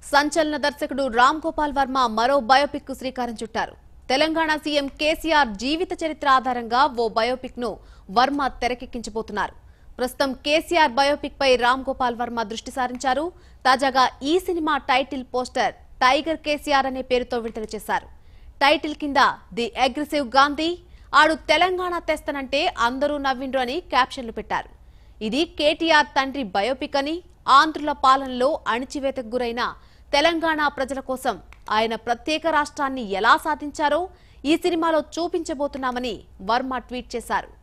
సంచలన దర్శకుడు రామ్ గోపాల్ వర్మ మరో బయోపిక్ కు శ్రీకారం చుట్టారు తెలంగాణ సీఎం కేసీఆర్ జీవిత చరిత్ర ఆధారంగా ఓ బయోపిక్ ను వర్మ తెరకెక్కించబోతున్నారు ప్రస్తుతం కేసీఆర్ బయోపిక్ పై రామ్ గోపాల్ వర్మ దృష్టి సారించారు తాజాగా ఈ cinema title poster tiger KCR అనే పేరుతో విడుదల చేశారు టైటిల్ కింద ది అగ్రెసివ్ గాంధీ ఆడు తెలంగాణ తెస్తనంటే అందరూ నవ్విండ్రు అని క్యాప్షన్లు పెట్టారు ఇది కేటీఆర్ తండ్రి బయోపిక్ అని ఆంధ్రుల పాలనలో అణిచివేతకు గురైన తెలంగాణ ప్రజల కోసం ఆయన ప్రత్యేక రాష్ట్రాన్ని ఎలా సాధించారో ఈ సినిమాలో చూపించబోతున్నామని వర్మ ట్వీట్ చేశారు